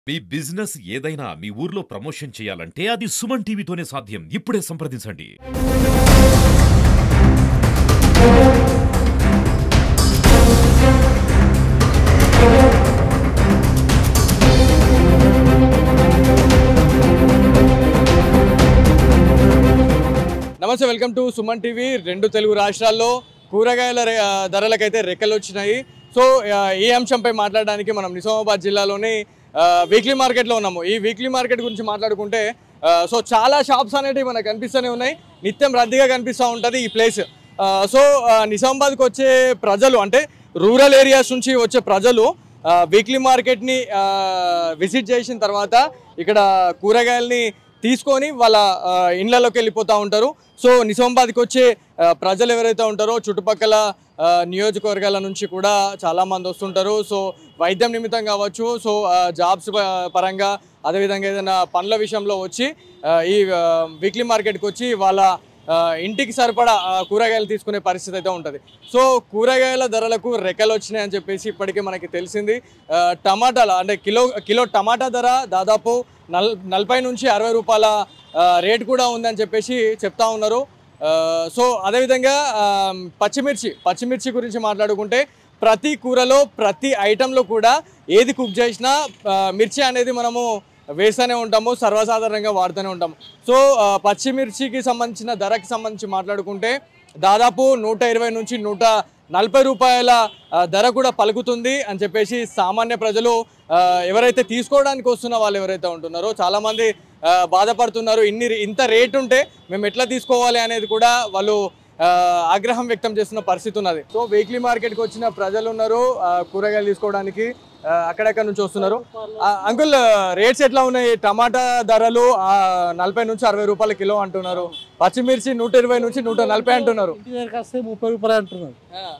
మీ business ఏదైనా మీ ఊర్లో promotion చేయాలంటే అది సుమన్ టీవీతోనే సాధ్యం ఇప్పుడే సంప్రదించండి నమస్తే వెల్కమ్ టు సుమన్ టీవీ రెండు తెలుగు రాష్ట్రాల్లో కూరగాయల రె- ఆ, ధరలకైతే రెక్కలు వచ్చినాయి సో ఆ, ఈ అంశంపై మాట్లాడడానికి మనం నిజామాబాద్ జిల్లాలోని ఆ, వీక్లీ మార్కెట్లో ఉన్నాము ఈ వీక్లీ మార్కెట్ గురించి మాట్లాడుకుంటే ఆ, సో చాలా షాప్స్ అనేటివి మనకు కనిపిస్తూనే ఉన్నాయి నిత్యం రద్దీగా కనిపిస్తూ ఉంటుంది ఈ ప్లేస్ ఆ, సో ఆ, నిజామాబాద్కి వచ్చే ప్రజలు అంటే రూరల్ ఏరియాస్ నుంచి వచ్చే ప్రజలు ఆ, వీక్లీ మార్కెట్ని ఆ, విజిట్ చేసిన తర్వాత ఇక్కడ కూరగాయల్ని తీసుకొని వాళ్ళ ఆ, ఇండ్లలోకి వెళ్ళిపోతూ ఉంటారు సో నిజామాబాద్కి వచ్చే ఆ, ప్రజలు ఎవరైతే ఉంటారో చుట్టుపక్కల ఆ, నియోజకవర్గాల నుంచి కూడా చాలామంది వస్తుంటారు సో వైద్యం నిమిత్తం కావచ్చు సో ఆ, జాబ్స్ ప- పరంగా అదేవిధంగా ఏదైనా పనుల విషయంలో వచ్చి ఆ, ఈ ఆ, వీక్లీ మార్కెట్కి వచ్చి వాళ్ళ ఆ, ఇంటికి సరిపడా ఆ, కూరగాయలు తీసుకునే పరిస్థితి అయితే ఉంటుంది సో కూరగాయల ధరలకు రెక్కలు వచ్చినాయి అని చెప్పేసి ఇప్పటికే మనకి తెలిసింది ఆ, టమాటాల అంటే కిలో కిలో టమాటా ధర దాదాపు నల్ నలభై నుంచి అరవై రూపాయల ఆ, రేట్ కూడా ఉందని చెప్పేసి చెప్తా ఉన్నారు ఆ, సో అదేవిధంగా ఆ, పచ్చిమిర్చి పచ్చిమిర్చి గురించి మాట్లాడుకుంటే ప్రతి కూరలో ప్రతి ఐటెంలో కూడా ఏది కుక్ చేసినా ఆ, మిర్చి అనేది మనము వేస్తూనే ఉంటాము సర్వసాధారణంగా వాడుతూనే ఉంటాము సో ఆ, పచ్చిమిర్చికి సంబంధించిన ధరకి సంబంధించి మాట్లాడుకుంటే దాదాపు నూట ఇరవై నుంచి నూట నలభై రూపాయల ఆ, ధర కూడా పలుకుతుంది అని చెప్పేసి సామాన్య ప్రజలు ఆ, ఎవరైతే తీసుకోవడానికి వస్తున్న వాళ్ళు ఎవరైతే ఉంటున్నారో చాలామంది ఆ, బాధపడుతున్నారు ఇన్ని ఇంత రేట్ ఉంటే మేము ఎట్లా తీసుకోవాలి అనేది కూడా వాళ్ళు ఆ, ఆగ్రహం వ్యక్తం చేస్తున్న పరిస్థితి ఉన్నది సో వీక్లీ మార్కెట్కి వచ్చిన ప్రజలు ఉన్నారు ఆ, కూరగాయలు తీసుకోవడానికి ఆ, అక్కడక్కడ నుంచి వస్తున్నారు ఆ, అంకుల్ రేట్స్ ఎట్లా ఉన్నాయి టమాటా ధరలు ఆ, నలభై నుంచి అరవై రూపాయల కిలో అంటున్నారు పచ్చిమిర్చి నూట ఇరవై నుంచి నూట నలభై అంటున్నారు ఇంటి దగ్గరికి వస్తే ముప్పై రూపాయలు అంటున్నారు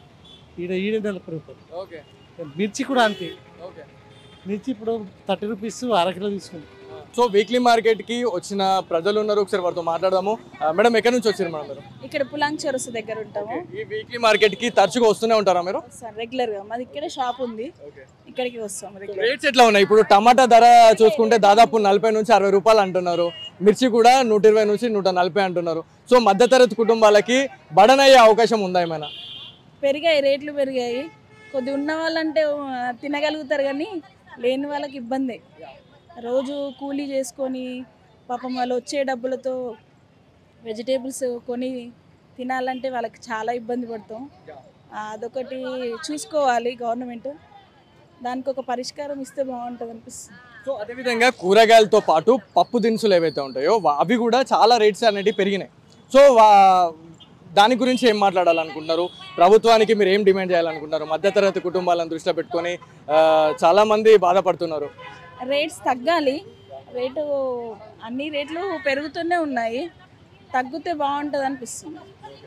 ఈడ ఈడ నలభై రూపాయలు ఓకే మిర్చి కూడా అంతే ఓకే మిర్చి ఇప్పుడు థర్టీ రూపీస్ అరకిలో తీసుకుంది సో వీక్లీ మార్కెట్కి వచ్చిన ప్రజలు ఉన్నారు ఒకసారి వారితో మాట్లాడదాము ఆ, మేడం ఎక్కడి నుంచి వచ్చారు మేడం మీరు ఇక్కడ పులాంగ్ చెరుసు దగ్గర ఉంటాము ఈ వీక్లీ మార్కెట్కి తరచుగా వస్తూనే ఉంటారా మీరు వస్తాం రెగ్యులర్ గా మాది ఇక్కడే షాప్ ఉంది ఇక్కడికి వస్తాం రెగ్యులర్ రేట్స్ ఎట్లా ఉన్నాయి ఇప్పుడు టమాటా ధర చూసుకుంటే దాదాపు నలభై నుంచి అరవై రూపాయలు అంటున్నారు మిర్చి కూడా నూట ఇరవై నుంచి నూట నలభై అంటున్నారు సో మధ్యతరగతి కుటుంబాలకి బడన్ అయ్యే అవకాశం ఉందా ఏమైనా పెరిగాయి రేట్లు పెరిగాయి కొద్ది ఉన్న వాళ్ళంటే ఆ, తినగలుగుతారు కానీ లేని వాళ్ళకి ఇబ్బంది రోజు కూలీ చేసుకొని పాపం వాళ్ళు వచ్చే డబ్బులతో వెజిటేబుల్స్ కొని తినాలంటే వాళ్ళకి చాలా ఇబ్బంది పడతాం ఆ, అదొకటి చూసుకోవాలి గవర్నమెంట్ దానికి ఒక పరిష్కారం ఇస్తే బాగుంటుంది అనిపిస్తుంది సో అదేవిధంగా కూరగాయలతో పాటు పప్పు దినుసులు ఏవైతే ఉంటాయో వా- అవి కూడా చాలా రేట్స్ అనేవి పెరిగినాయి సో వా- దాని గురించి ఏం మాట్లాడాలనుకుంటున్నారు ప్రభుత్వానికి మీరు ఏం డిమాండ్ చేయాలనుకుంటున్నారు మధ్యతరగతి కుటుంబాలను దృష్టిలో పెట్టుకొని ఆ, చాలా మంది బాధపడుతున్నారు రేట్స్ తగ్గాలి రేటు అన్ని రేట్లు పెరుగుతూనే ఉన్నాయి తగ్గితే బాగుంటుంది అనిపిస్తుంది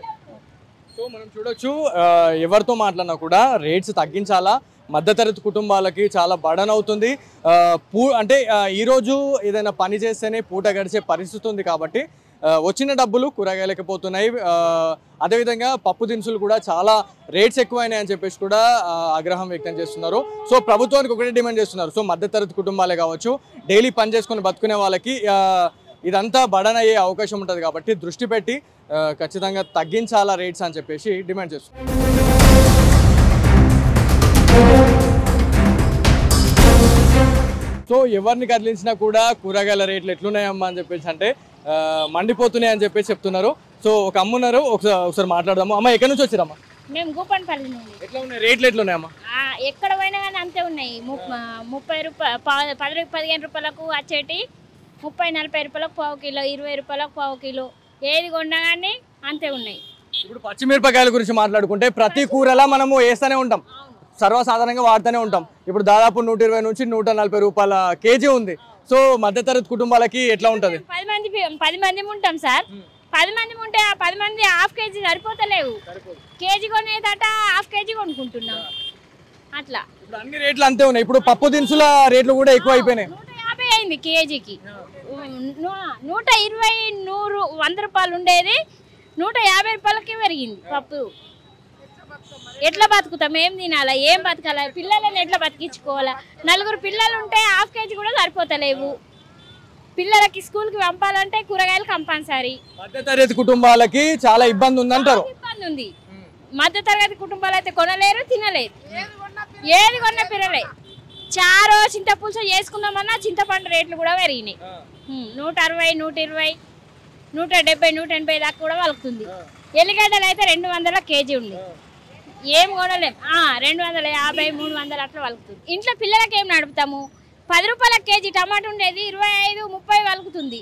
సో మనం చూడొచ్చు ఆ, ఎవరితో మాట్లాడినా కూడా రేట్స్ తగ్గించాలా మధ్యతరగతి కుటుంబాలకి చాలా బడన్ అవుతుంది ఆ, పూ అంటే ఆ, ఈరోజు ఏదైనా పని చేస్తేనే పూట గడిచే పరిస్థితి ఉంది కాబట్టి ఆ, వచ్చిన డబ్బులు కూరగాయలకి పోతున్నాయి ఆ, అదేవిధంగా పప్పు దినుసులు కూడా చాలా రేట్స్ ఎక్కువైనాయి అని చెప్పేసి కూడా ఆ, ఆగ్రహం వ్యక్తం చేస్తున్నారు సో ప్రభుత్వానికి ఒకటే డిమాండ్ చేస్తున్నారు సో మధ్యతరగతి కుటుంబాలే కావచ్చు డైలీ పని చేసుకొని బతుకునే వాళ్ళకి ఆ, ఇదంతా బడన్ అయ్యే అవకాశం ఉంటుంది కాబట్టి దృష్టి పెట్టి ఆ, ఖచ్చితంగా తగ్గించాలా రేట్స్ అని చెప్పేసి డిమాండ్ చేస్తున్నారు సో ఎవరిని కదిలించినా కూడా కూరగాయల రేట్లు ఎట్లున్నాయమ్మా అని చెప్పేసి అంటే ఆ, మండిపోతున్నాయి అని చెప్పేసి చెప్తున్నారు సో ఒక అమ్మ ఉన్నారు ఒకసారి ఒకసారి మాట్లాడదాము అమ్మ ఎక్కడి నుంచి వచ్చారమ్మా మేము గూపన్పల్లి నుండి ఎట్లా ఉన్నాయి రేట్లు ఎట్లున్నాయమ్మా ఆ, ఎక్కడ పోయినా కానీ అంతే ఉన్నాయి ముప్- ఆ, ముప్పై రూపాయ ప- పది రూ- పదిహేను రూపాయలకు వచ్చేటి ముప్పై నలభై రూపాయలకు పావు కిలో ఇరవై రూపాయలకు పావు కిలో ఏది కొన్నా కానీ అంతే ఉన్నాయి ఇప్పుడు పచ్చిమిరపకాయల గురించి మాట్లాడుకుంటే ప్రతి కూరలా మనము వేస్తూనే ఉంటాం సర్వసాధారణంగా వాడుతూనే ఉంటాం ఇప్పుడు దాదాపు నూట ఇరవై నుంచి నూట నలభై రూపాయల కేజీ ఉంది సో మధ్యతరగతి కుటుంబాలకి ఎట్లా ఉంటుంది పది మంది పి- పది మంది ఉంటాం సార్ పది మంది ఉంటే ఆ పది మంది హాఫ్ కేజీ సరిపోతలేవు కేజీ కొనేదట హాఫ్ కేజీ కొనుక్కుంటున్నాం అట్లా ఇప్పుడు అన్ని రేట్లు అంతే ఉన్నాయి ఇప్పుడు పప్పు దినుసుల రేట్లు కూడా ఎక్కువ అయిపోయినాయి నూట యాభై అయింది కేజీకి నూ- నూట ఇరవై నూరు వంద రూపాయలు ఉండేది నూట యాభై రూపాయలకి పెరిగింది పప్పు ఎట్లా బతుకుతాం ఏం తినాలా ఏం బతకాలా పిల్లలను ఎట్లా బతికించుకోవాలా నలుగురు పిల్లలు ఉంటే హాఫ్ కేజీ కూడా సరిపోతలేవు పిల్లలకి స్కూల్కి పంపాలంటే కూరగాయలు కంపల్సరీ మధ్యతరగతి కుటుంబాలకి చాలా ఇబ్బంది ఉందంటారు ఇబ్బంది ఉంది మధ్య తరగతి కుటుంబాలు అయితే కొనలేరు తినలేరు ఏది కొన్న పిల్లలే చారో చింతపులుసు చేసుకుందామన్నా చింతపండు రేట్లు కూడా పెరిగినాయి ఉమ్, నూట అరవై నూట ఇరవై నూట డెబ్బై నూట ఎనభై దాకా కూడా వలుకుతుంది ఎల్లిగడ్డలు అయితే రెండు వందల కేజీ ఉంది ఏం కొనలేం ఆ, రెండు వందల యాభై మూడు వందలు అట్లా వలుకుతుంది ఇంట్లో పిల్లలకి ఏం నడుపుతాము పది రూపాయల కేజీ టమాటా ఉండేది ఇరవై ఐదు ముప్పై వలుకుతుంది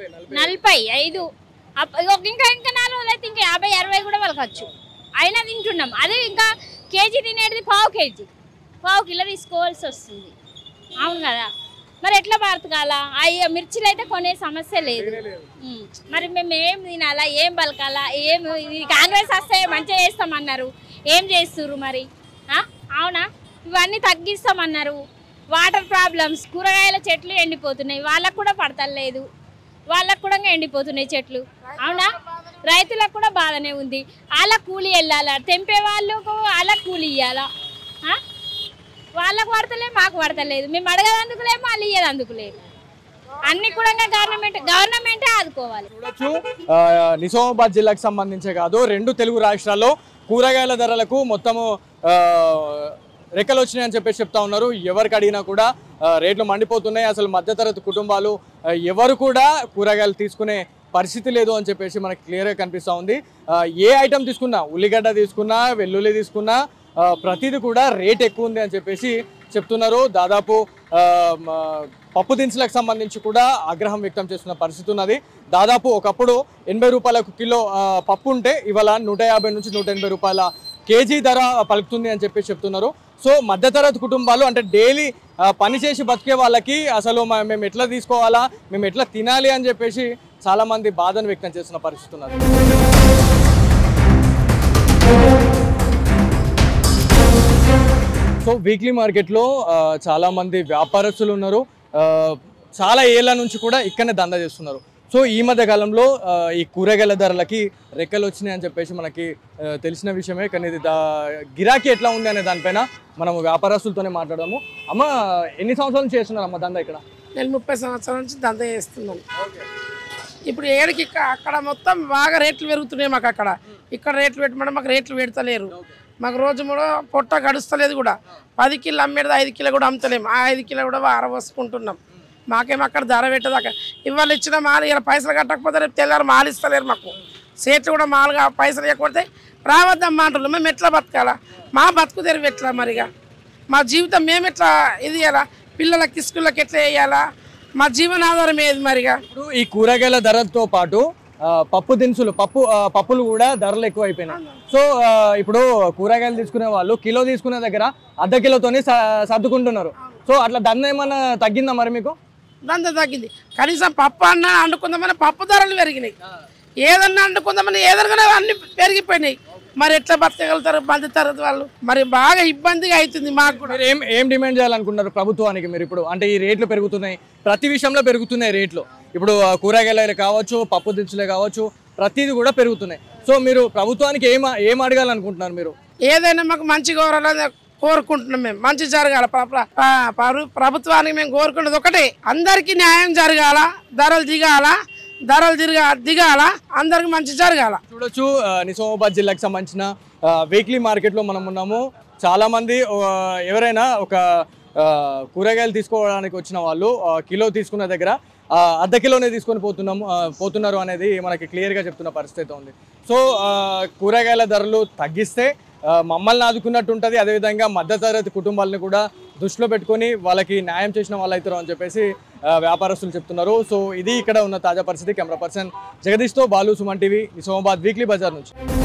నలభై ఐదు అప్ప- ఇగో ఇంకా ఇంకా నాలుగు రోజులు అయితే ఇంకా యాభై అరవై కూడా వలకచ్చు అయినా తింటున్నాం అదే ఇంకా కేజీ తినేది పావు కేజీ పావు కిలో తీసుకోవాల్సి వస్తుంది అవును కదా మరి ఎట్లా బ్రతకాలా అయ్యో మిర్చిలు అయితే కొనే సమస్య లేదు ఉమ్. మరి మేము ఏం తినాలా ఏం బలకాలా ఏం ఇది కాంగ్రెస్ వస్తే మంచిగా చేస్తామన్నారు ఏం చేస్తుర్రు మరి ఆ? అవునా ఇవన్నీ తగ్గిస్తామన్నారు వాటర్ ప్రాబ్లమ్స్ కూరగాయల చెట్లు ఎండిపోతున్నాయి వాళ్ళకు కూడా పడతలేదు వాళ్ళకు కూడా ఎండిపోతున్నాయి చెట్లు అవునా రైతులకు కూడా బాధనే ఉంది వాళ్ళ కూలి వెళ్ళాలా తెంపే వాళ్ళకు వాళ్ళ కూలి ఇవ్వాలా ఆ? వాళ్ళకు పడతలే మాకు పడతలేదు మేము అడగదందుకు లేదు వాళ్ళు ఇయ్యేదందుకు లేదు అన్ని కూడా గవర్నమెంట్ గవర్నమెంటే ఆదుకోవాలి చూడొచ్చు ఆ, నిజామాబాద్ జిల్లాకు సంబంధించే కాదు రెండు తెలుగు రాష్ట్రాల్లో కూరగాయల ధరలకు మొత్తము ఆ, రెక్కలు వచ్చినాయని చెప్పేసి చెప్తా ఉన్నారు ఎవరికి అడిగినా కూడా ఆ, రేట్లు మండిపోతున్నాయి అసలు మధ్యతరగతి కుటుంబాలు ఆ, ఎవరు కూడా కూరగాయలు తీసుకునే పరిస్థితి లేదు అని చెప్పేసి మనకి క్లియర్గా కనిపిస్తూ ఉంది ఆ, ఏ ఐటమ్ తీసుకున్నా ఉల్లిగడ్డ తీసుకున్నా వెల్లుల్లి తీసుకున్నా ఆ, ప్రతిదీ కూడా రేట్ ఎక్కువ ఉంది అని చెప్పేసి చెప్తున్నారు దాదాపు ఆ, మ, పప్పు దినుసులకు సంబంధించి కూడా ఆగ్రహం వ్యక్తం చేస్తున్న పరిస్థితి ఉన్నది దాదాపు ఒకప్పుడు ఎనభై రూపాయలకు కిలో ఆ, పప్పు ఉంటే ఇవాళ నూట యాభై నుంచి నూట ఎనభై రూపాయల కేజీ ధర పలుకుతుంది అని చెప్పేసి చెప్తున్నారు సో మధ్యతరగతి కుటుంబాలు అంటే డైలీ పని చేసి బతికే వాళ్ళకి అసలు మ- మేము ఎట్లా తీసుకోవాలా మేము ఎట్లా తినాలి అని చెప్పేసి చాలా మంది బాధను వ్యక్తం చేస్తున్న పరిస్థితి ఉన్నది సో వీక్లీ మార్కెట్లో ఆ, చాలా మంది వ్యాపారస్తులు ఉన్నారు ఆ, చాలా ఏళ్ళ నుంచి కూడా ఇక్కడనే దందా చేస్తున్నారు సో ఈ మధ్య కాలంలో ఆ, ఈ కూరగాయల ధరలకి రెక్కలు వచ్చినాయి అని చెప్పేసి మనకి ఆ, తెలిసిన విషయమే కానీ ఇది దా- గిరాకీ ఎట్లా ఉంది అనే దానిపైన మనము వ్యాపారస్తులతోనే మాట్లాడదాము అమ్మ ఎన్ని సంవత్సరాల నుంచి చేస్తున్నారు అమ్మ దందా ఇక్కడ నేను ముప్పై సంవత్సరాల నుంచి దందా చేస్తున్నాను ఇప్పుడు ఏడికి ఇక్క- అక్కడ మొత్తం బాగా రేట్లు పెరుగుతున్నాయి మాకు అక్కడ ఇక్కడ రేట్లు పెట్టమని మాకు రేట్లు పెడతలేరు మాకు రోజు కూడా పొట్ట గడుస్తలేదు కూడా పది కిలో అమ్మేది ఐదు కిలో కూడా అమ్ముతలేము ఆ ఐదు కిలో కూడా ఆరవసుకుంటున్నాం మాకేమో అక్కడ ధర పెట్టదాకా ఇవాళ ఇచ్చిన మాలు ఇలా పైసలు కట్టకపోతే రేపు తెల్లారు మాలు ఇస్తలేరు మాకు సేట్లు కూడా మాలుగా పైసలు ఇవ్వకపోతే రావద్దమ్మా అంటున్నాం మేము ఎట్లా బతకాలా మా బతుకు తెరివి ఎట్లా మరిగా మా జీవితం మేము ఎట్లా ఇది చేయాలా పిల్లలకి స్కూళ్ళకి ఎట్లా వేయాలా మా జీవనాధారం ఏది మరిగా ఇప్పుడు ఈ కూరగాయల ధరలతో పాటు ఆ, పప్పు దినుసులు పప్పు ఆ, పప్పులు కూడా ధరలు ఎక్కువ అయిపోయినాయి సో ఆ, ఇప్పుడు కూరగాయలు తీసుకునే వాళ్ళు కిలో తీసుకునే దగ్గర అర్ధ కిలోతోని స- సర్దుకుంటున్నారు సో అట్లా దంద ఏమన్నా తగ్గిందా మరి మీకు దంద తగ్గింది కనీసం పప్పు అన్న వండుకుందామని పప్పు ధరలు పెరిగినాయి ఏదన్నా వండుకుందామని ఏదన్నా అన్ని పెరిగిపోయినాయి మరి ఎట్లా బతకగలుగుతారు మధ్య తరగతి వాళ్ళు మరి బాగా ఇబ్బందిగా అవుతుంది మాకు కూడా మీరు ఏం ఏం డిమాండ్ చేయాలనుకుంటున్నారు ప్రభుత్వానికి మీరు ఇప్పుడు అంటే ఈ రేట్లు పెరుగుతున్నాయి ప్రతి విషయంలో పెరుగుతున్నాయి రేట్లు ఇప్పుడు ఆ, కూరగాయలే కావచ్చు పప్పు దినుసులే కావచ్చు ప్రతిదీ కూడా పెరుగుతున్నాయి సో మీరు ప్రభుత్వానికి ఏం ఏం అడగాలనుకుంటున్నారు మీరు ఏదైనా మాకు మంచి కోరాలని కోరుకుంటున్నాం మేము మంచి జరగాల ప్ర- ప్ర- ప్ర- ప్ర- ప్రభుత్వానికి మేము కోరుకున్నది ఒకటే అందరికీ న్యాయం జరగాల ధరలు దిగాల ధరలు తిరగా దిగాల అందరికి మంచి జరగాల చూడొచ్చు ఆ, నిజామాబాద్ జిల్లాకు సంబంధించిన ఆ, వీక్లీ మార్కెట్లో మనం ఉన్నాము చాలా మంది ఆ, ఎవరైనా ఒక ఆ, కూరగాయలు తీసుకోవడానికి వచ్చిన వాళ్ళు ఆ, కిలో తీసుకున్న దగ్గర ఆ, అర్ధ కిలోనే తీసుకొని పోతున్నాము ఆ, పోతున్నారు అనేది మనకి క్లియర్గా చెప్తున్న పరిస్థితి ఉంది సో ఆ, కూరగాయల ధరలు తగ్గిస్తే ఆ, మమ్మల్ని ఆదుకున్నట్టు ఉంటుంది అదేవిధంగా మధ్యతరగతి కుటుంబాలను కూడా దృష్టిలో పెట్టుకొని వాళ్ళకి న్యాయం చేసిన వాళ్ళు అవుతారు అని చెప్పేసి ఆ, వ్యాపారస్తులు చెప్తున్నారు సో ఇది ఇక్కడ ఉన్న తాజా పరిస్థితి కెమెరా పర్సన్ జగదీష్తో బాలు సుమన్ టీవీ నిజామాబాద్ వీక్లీ బజార్ నుంచి